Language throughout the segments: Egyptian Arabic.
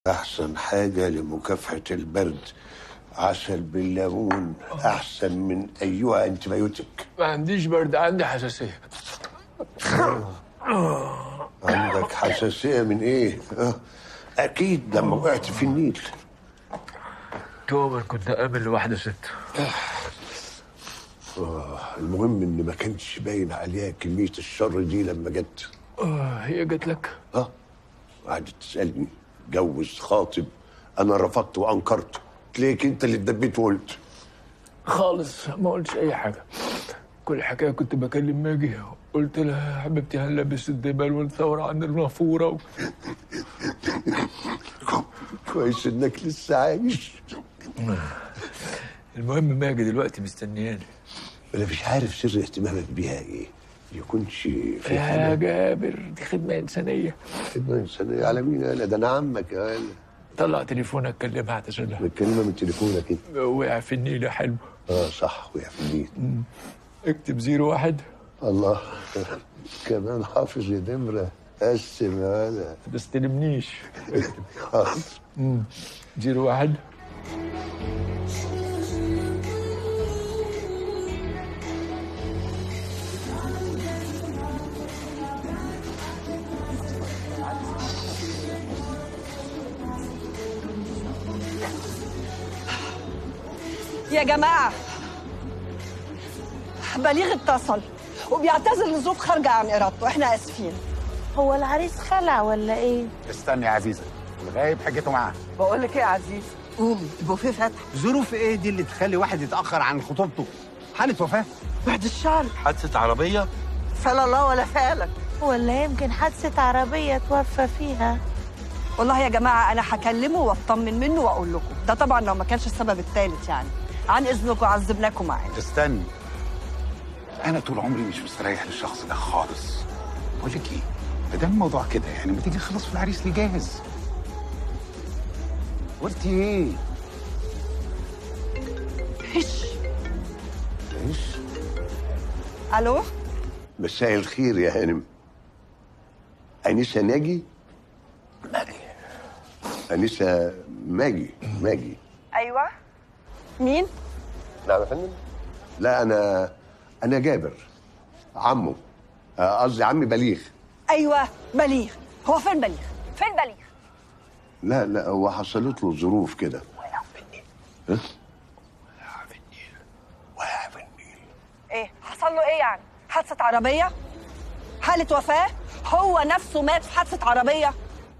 أحسن حاجة لمكافحة البرد عسل بالليمون أحسن من أيها أنتبيوتك ما عنديش برد عندي حساسيه عندك حساسية من إيه؟ آه، أكيد لما وقعت في النيل توما كنت قابل لواحده ست آه، المهم إن ما كانش باين عليها كمية الشر دي لما جت آه هي جت لك اه قعدت تسألني جوز خاطب أنا رفضت وأنكرت تلاقيك أنت اللي اتدبيت وقلت خالص ما قلتش اي حاجه كل حكايه كنت بكلم ماجي قلت لها يا حبيبتي هنلبس الدبل ونثور عند النافوره و... كويس إنك لسه عايش المهم ماجي دلوقتي مستنياني أنا مش عارف سر اهتمامك بيها إيه يكونش في يا حاجة جابر دي خدمه انسانيه خدمة إنسانية على مين أنا ده أنا عمك يا أنا طلع تليفونك كلمها اعتذر بتكلمها من تليفونك أنت وقع في النيل يا حلو اه صح وقع في النيل اكتب زيرو واحد الله كمان حافظ يا دمرة قسم يا ولا ما تستلمنيش حاضر زيرو واحد يا جماعة بليغ اتصل وبيعتذر لظروف خارجة عن إرادته احنا آسفين هو العريس خلع ولا ايه؟ استني يا عزيزة الغايب حاجته معاه بقول لك ايه يا عزيز قومي البوفيه فتح ظروف ايه دي اللي تخلي واحد يتأخر عن خطوبته حالة وفاة بعد الشر حادثة عربية فلا الله ولا فالك ولا يمكن حادثة عربية توفى فيها والله يا جماعة أنا هكلمه وأطمن منه وأقول لكم ده طبعا لو ما كانش السبب الثالث يعني عن إذنكم عذبناكم معانا استني انا طول عمري مش مستريح للشخص ده خالص بقول لك ايه ما دام الموضوع كده يعني ما تيجي نخلص في العريس اللي جاهز قلتي ايه هش ايش ألو مساء الخير يا هانم أنسة ناجي ماجي أنسة ماجي ماجي أيوة مين؟ نعم يا فندم لا أنا أنا جابر عمه آه، قصدي عمي بليغ أيوة بليغ هو فين بليغ؟ فين بليغ؟ لا لا هو حصلت له ظروف كده ها؟ وقع في النيل إيه حصل له إيه يعني؟ حادثة عربية؟ حالة وفاة؟ هو نفسه مات في حادثة عربية؟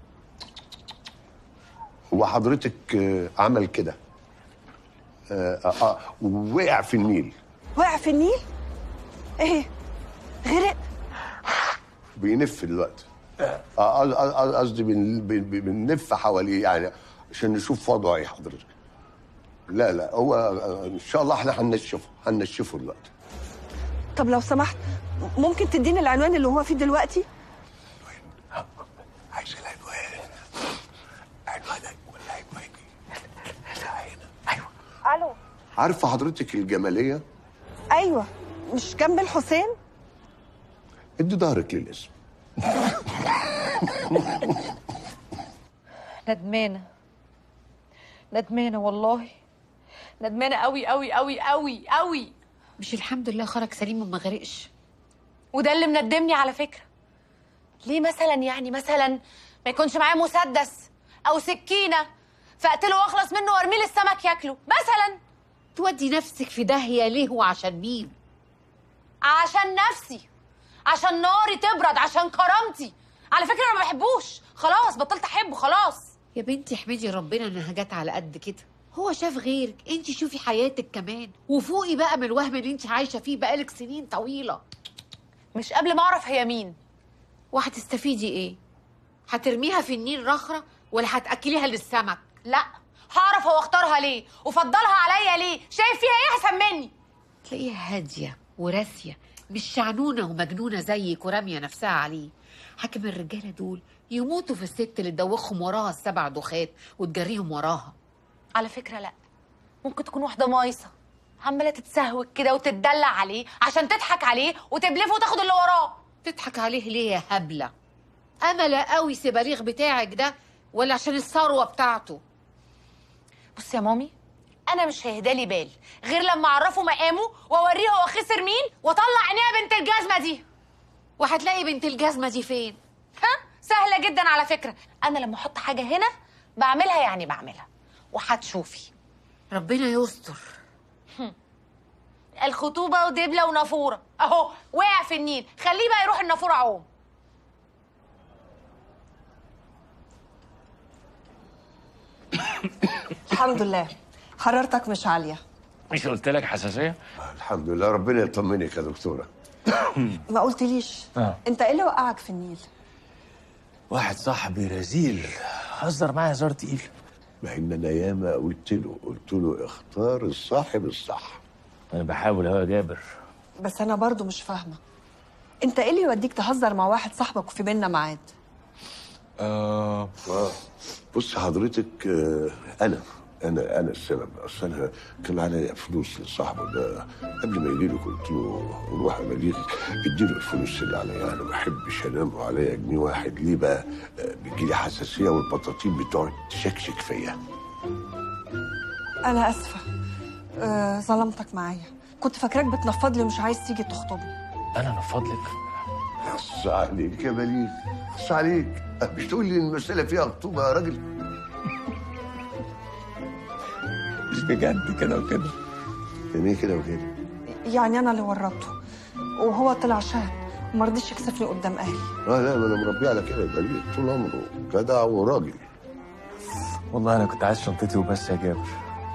هو حضرتك آه، عمل كده آه، آه، آه، وقع في النيل وقع في النيل؟ إيه؟ غرق؟ بينف دلوقتي آه، قص- قص- قصدي بن- بن- بنلف حواليه يعني عشان نشوف وضعه ايه حضرتك لا لا هو آه، ان شاء الله احنا هننشفه هننشفه دلوقتي طب لو سمحت ممكن تديني العنوان اللي هو فيه دلوقتي؟ عايز العنوان عنوانك ولا عنواني لا هنا ايوه ألو عارفه حضرتك الجماليه أيوة مش جنب الحسين؟ ادي ظهرك للاسم ندمانة ندمانة والله ندمانة قوي قوي قوي قوي قوي مش الحمد لله خرج سليم وما غرقش وده اللي مندمني على فكرة ليه مثلا يعني مثلا ما يكونش معايا مسدس او سكينة فاقتله واخلص منه وارميه للسمك ياكله مثلا تودي نفسك في داهية ليه وعشان مين عشان نفسي عشان ناري تبرد عشان كرامتي على فكرة انا ما بحبوش خلاص بطلت احبه خلاص يا بنتي احمدي ربنا انها جت على قد كده هو شاف غيرك انت شوفي حياتك كمان وفوقي بقى من الوهم اللي انت عايشه فيه بقالك سنين طويله مش قبل ما اعرف هي مين وهتستفيدي ايه هترميها في النيل رخره ولا هتاكليها للسمك لا هعرف هو اختارها ليه وفضلها عليا ليه شايف فيها ايه احسن مني تلاقيها هاديه وراسيه مش شعنونه ومجنونه زيك وراميه نفسها عليه حاكم الرجاله دول يموتوا في الست اللي تدوخهم وراها السبع دخات وتجريهم وراها على فكرة لا ممكن تكون واحدة مايصة عمالة تتسهوك كده وتتدلع عليه عشان تضحك عليه وتبلفه وتاخد اللي وراه تضحك عليه ليه يا هبله امله قوي سباليغ بتاعك ده ولا عشان الثروه بتاعته بصي يا مامي انا مش هيهدالي بال غير لما اعرفه مقامه واوريه هو خسر مين واطلع عينيها بنت الجزمه دي وهتلاقي بنت الجزمه دي فين ها سهله جدا على فكره انا لما احط حاجه هنا بعملها يعني بعملها وهتشوفي ربنا يستر الخطوبه ودبله ونافوره اهو وقع في النيل خليه بقى يروح النافوره عوم الحمد لله حرارتك مش عاليه مش قلت لك حساسيه الحمد لله ربنا يطمنك يا دكتوره ما قلتليش آه. انت ايه اللي وقعك في النيل واحد صاحبي رزيل هزر معايا هزار تقيل مع ان انا ياما قلت له قلت له اختار الصاحب الصح انا بحاول اهو يا جابر بس انا برضو مش فاهمه انت ايه اللي يوديك تهزر مع واحد صاحبك وفي بينا ميعاد آه اه بص حضرتك آه، انا انا انا السبب اصل انا كان عليا فلوس لصاحبه ده قبل ما يجي له قلت له روح يا بليغ اديله الفلوس اللي عليا انا ما بحبش انام وعليا جنيه واحد ليه بقى آه، بيجي لي حساسيه والبطاطين بتقعد تشكشك فيا انا اسفه آه، ظلمتك معايا كنت فاكراك بتنفض لي ومش عايز تيجي تخطبني انا من فضلك خص عليك يا بليغ خص عليك مش تقول لي المساله فيها خطوبه يا راجل مش بجد كده وكده يعني ايه كده وكده يعني انا اللي ورطته وهو طلع شاب وما رضيش يكسفني قدام اهلي اه لا ما انا مربيه على كده بليغ طول عمره جدع وراجل والله انا كنت عايز شنطتي وبس يا جابر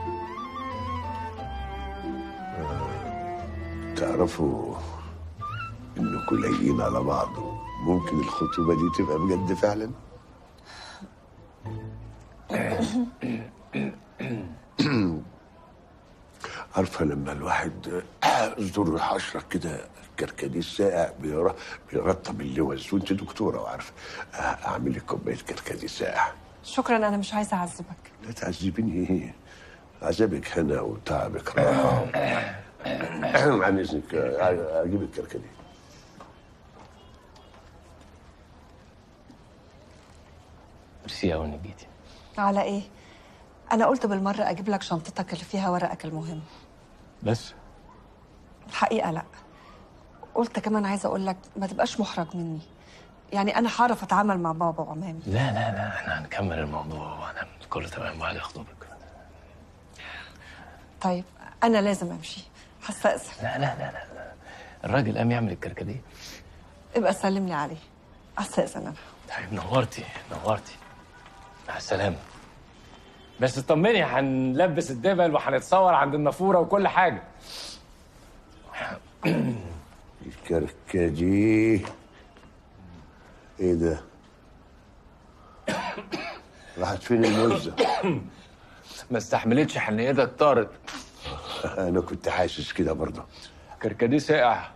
تعرفوا انكم لايقين على بعض ممكن الخطوبه دي تبقى بجد فعلا عارفه لما الواحد زور حشره كده كركديه ساقع بير- بيرطب اللوز وانت دكتوره وعارفه اعمل لك كوبايه كركديه ساقع شكرا انا مش عايزه اعذبك لا تعذبيني ايه عذابك هنا وتعبك راحه عن اذنك اجيب الكركديه ميرسي قوي انك جيتي على ايه انا قلت بالمره اجيب لك شنطتك اللي فيها ورقك المهم بس الحقيقه لا قلت كمان عايزه اقول لك ما تبقاش محرج مني يعني انا هعرف اتعامل مع بابا وعمامي لا لا لا احنا هنكمل الموضوع وهنعمل كله تمام بعد يخطبك طيب انا لازم امشي هستأذن لا لا لا لا لا. الراجل قام يعمل الكركديه ابقى سلم لي عليه هستأذن انا طيب نورتي نورتي مع السلامة بس اطمني هنلبس الدبل وهنتصور عند النافورة وكل حاجة الكركديه ايه ده راحت فين المزه ما استحملتش حنيتك طارت انا كنت حاسس كده برضه كركديه ساقع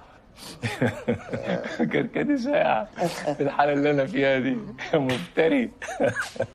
كركديه ساقع في الحالة اللي أنا فيها دي مفتري